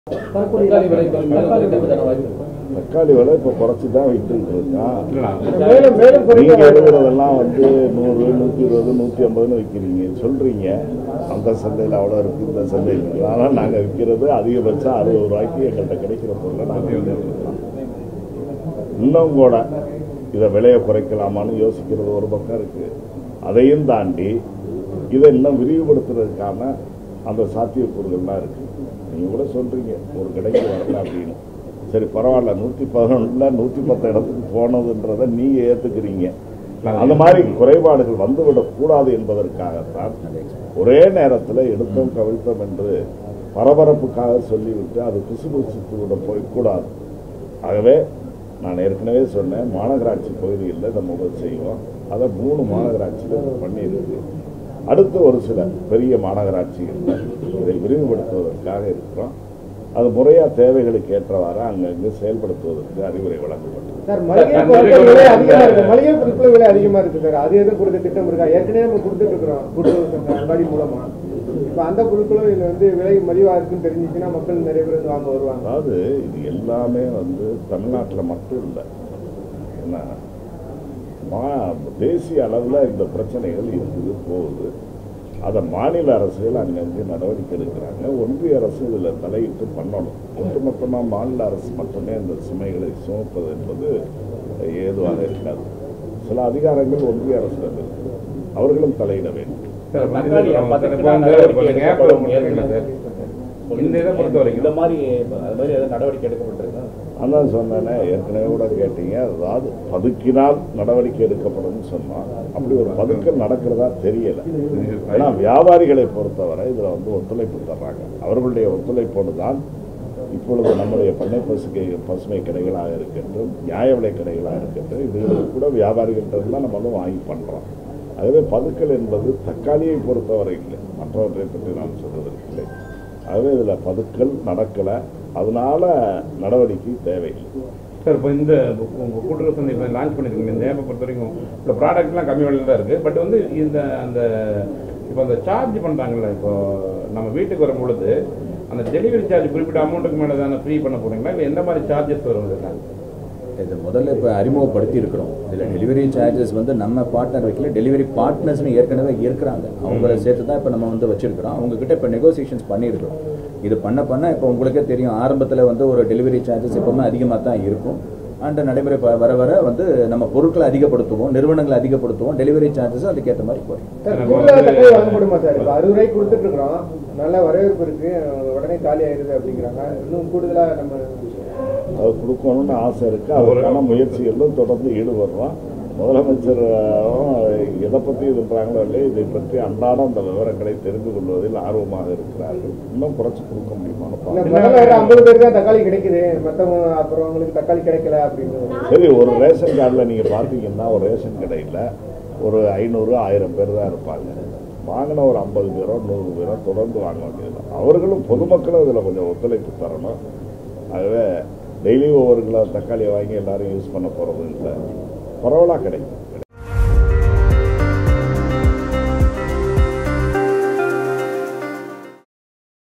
தக்காளி விலை மேலும் குறைக்கிறதுக்கான வாய்ப்பு இருக்கு. தக்காளி விலை இப்போ குறைச்சி தான் வித்துட்டு இருக்கான் மேலும் மேலும் நீங்க குறைக்க எழுதுறதெல்லாம் வந்து நூறு நூற்றி இருபது நூற்றி ஐம்பதுன்னு விற்கிறீங்க சொல்றீங்க அந்த சந்தையில் அவ்வளோ இருக்கு இந்த சந்தையில் இருக்கு ஆனால் நாங்கள் விற்கிறது அதிகபட்சம் அறுபது ரூபாய்க்கு எங்கள்கிட்ட கிடைக்கிற பொருளை நாங்கள் விற்றுருக்கோம் இன்னும் கூட இதை விலையை குறைக்கலாமான்னு யோசிக்கிறது ஒரு பக்கம் இருக்கு அதையும் தாண்டி இதை இன்னும் விரிவுபடுத்துறதுக்கான அந்த சாத்தியக்கூறுகள்லாம் இருக்கு நீங்க கூட சொல்றீங்க ஒரு கடைக்கு வரல அப்படின்னு சரி பரவாயில்ல நூத்தி பதினொன்றுல நூத்தி பத்து இடத்துக்கு போனதுன்றதை நீங்க ஏத்துக்கிறீங்க அந்த மாதிரி குறைபாடுகள் வந்துவிடக் கூடாது என்பதற்காகத்தான் ஒரே நேரத்தில் எடுத்தோம் கவிழ்த்தோம் என்று பரபரப்புக்காக சொல்லிவிட்டு அது பிசுபிசுத்து விட போய்க்கூடாது ஆகவே நான் ஏற்கனவே சொன்னேன் மாநகராட்சி பகுதிகளில் இதை முதல் செய்வோம் அதை மூணு மாநகராட்சியில் இதை பண்ணியிருக்கு அடுத்து ஒரு சில பெரிய மாநகராட்சிகளில் இதை விரிவுபடுத்துவதற்காக இருக்கிறோம் அது முறையாக தேவைகளுக்கு ஏற்றவாறு அங்கங்கே செயல்படுத்துவதற்கு அறிவுரை வழங்கப்பட்டது சார் மளிகை பொருட்கள் விலை அதிகமா இருக்கு மளிகை பொருட்கள் விலை அதிகமா இருக்கு சார் அது எதுவும் கொடுக்க திட்டம் இருக்கா ஏற்கனவே நம்ம கொடுத்துட்டு இருக்கிறோம் கூட்டுறவு அங்காடி மூலமா இப்ப அந்த பொருட்களும் இதுல வந்து விலை மலிவா இருக்குன்னு தெரிஞ்சுச்சுன்னா மக்கள் நிறைய பேர் வந்து வாங்க வருவாங்க அதாவது இது எல்லாமே வந்து தமிழ்நாட்டில் மட்டும் இல்லை ஏன்னா மா தேசிய அளவில் இந்த பிரச்சனைகள் இருக்குது போகுது அதை மாநில அரசுகள் அங்கங்கே நடவடிக்கை எடுக்கிறாங்க ஒன்றிய அரசு இதில் தலையிட்டு பண்ணணும் ஒட்டுமொத்தமாக மாநில அரசு மட்டுமே இந்த சுமைகளை சுமப்பது என்பது ஏதுவாக இருக்காது சில அதிகாரங்கள் ஒன்றிய அரசு இருக்கு அவர்களும் தலையிட வேண்டும் சார், தக்காளி வந்து பத்து இப்போ கிலோ வந்து நடவடிக்கை ஒரு gap எடுக்கப்படும் ஒன்று இருக்குல்ல சார்? இந்த இதை பொறுத்த வரைக்கும் இந்த மாதிரி அது மாதிரி ஏதாவது நடவடிக்கை எடுக்கப்பட்டிருக்கா அதான் சொன்னேனே ஏற்கனவே கூட கேட்டீங்க அதாவது பதுக்கினால் நடவடிக்கை எடுக்கப்படும்னு சொன்னோம் அப்படி ஒரு பதுக்கல் நடக்கிறதா தெரியல ஏன்னா வியாபாரிகளை பொறுத்தவரை இதுல வந்து ஒத்துழைப்பு தர்றாங்க அவர்களுடைய ஒத்துழைப்போடு தான் இப்பொழுது நம்முடைய பண்ணை பசுக்கை பசுமை கடைகளாக இருக்கட்டும் நியாய விலை கடைகளாக இருக்கட்டும் இதுகளுக்கு கூட வியாபாரிகள்கிட்ட தான் நம்ம வந்து வாங்கி பண்றோம் ஆகவே பதுக்கல் என்பது தக்காளியை பொறுத்தவரை இல்லை மற்றவற்றை பற்றி நான் சொல்வதற்கு இல்லை ஆகவே இதுல பதுக்கல் நடக்கலை அதனால நடவடிக்கை தேவையில்லை சார் இப்போ இந்த உங்க கூட்டுறவு சந்தை இப்போ லான்ச் பண்ணிருக்கீங்க இந்த ஆப்பை பொறுத்த வரைக்கும் இந்த ப்ராடக்ட்லாம் கம்மி விலையில் தான் இருக்குது பட் வந்து இந்த அந்த இப்போ அந்த சார்ஜ் பண்ணுறாங்கல்ல இப்போ நம்ம வீட்டுக்கு வரும் பொழுது அந்த டெலிவரி சார்ஜ் குறிப்பிட்ட அமௌண்ட்டுக்கு மேலே தானே ஃப்ரீ பண்ண போறீங்களா இல்லை எந்த மாதிரி சார்ஜஸ் வரும் இதுல? இது முதல்ல இப்போ அறிமுகப்படுத்தி இருக்கிறோம் இதில் டெலிவரி சார்ஜஸ் வந்து நம்ம பார்ட்னர் வைக்கல டெலிவரி பார்ட்னர்ஸ்னு ஏற்கனவே இருக்கிறாங்க அவங்கள சேர்த்து தான் இப்போ நம்ம வந்து வச்சிருக்கிறோம் அவங்க கிட்ட இப்போ நெகோசியேஷன்ஸ் பண்ணியிருக்கிறோம் இது பண்ண பண்ண இப்போ உங்களுக்கே தெரியும் ஆரம்பத்தில் வந்து ஒரு டெலிவரி சார்ஜஸ் எப்பவுமே அதிகமாக தான் இருக்கும் அண்ட் நடைமுறை ப- வர வர வந்து நம்ம பொருட்களை அதிகப்படுத்துவோம் நிறுவனங்களை அதிகப்படுத்துவோம் டெலிவரி சார்ஜஸ் அதுக்கேற்ற மாதிரி குறையும் சார் நம்ம கூடுதலா வந்து- தக்காளி வாங்கப்படுமா சார் இப்ப அறுபது ரூபாய்க்கு கொடுத்துட்டு இருக்கிறோம் நல்ல வரவேற்பு இருக்கு உடனே காலி ஆயிருது அப்படிங்கிறாங்க இன்னும் கூடுதலா நம்ம அது கொடுக்கணும்னு ஆசை இருக்கு அதற்கான முயற்சிகளிலும் தொடர்ந்து ஈடுபடுறோம் முதலமைச்சர் அஹ், எதை பற்றி இது பண்றாங்களோ இல்லையோ இதை பற்றி அன்றாடம் அந்த விவரங்களை தெரிந்து கொள்வதில் ஆர்வமாக இருக்கிறார்கள் இன்னும் குறைச்சு கொடுக்க முடியுமான்னு இல்ல பார்க்கணும். முதல்ல ஒரு ஐம்பது பேர் தான் தக்காளி கிடைக்குது மத்தவங்க அப்புறம் அவங்களுக்கு தக்காளி கிடைக்கல அப்படின்னு சரி ஒரு ரேஷன் கார்டில் நீங்கள் பார்த்தீங்கன்னா ஒரு ரேஷன் கடையில் ஒரு ஐநூறு ஆயிரம் பேர் தான் இருப்பாங்க வாங்கின ஒரு ஐம்பது பேரோ நூறு பேரோ தொடர்ந்து வாங்க வேண்டியது அவர்களும் பொதுமக்களும் இதில் கொஞ்சம் ஒத்துழைப்பு தரணும் ஆகவே டெய்லி ஒவ்வொரு கிலோ தக்காளியை வாங்கி எல்லாரும் யூஸ் பண்ண போகிறது இல்லை பரவலாக கிடைக்கும்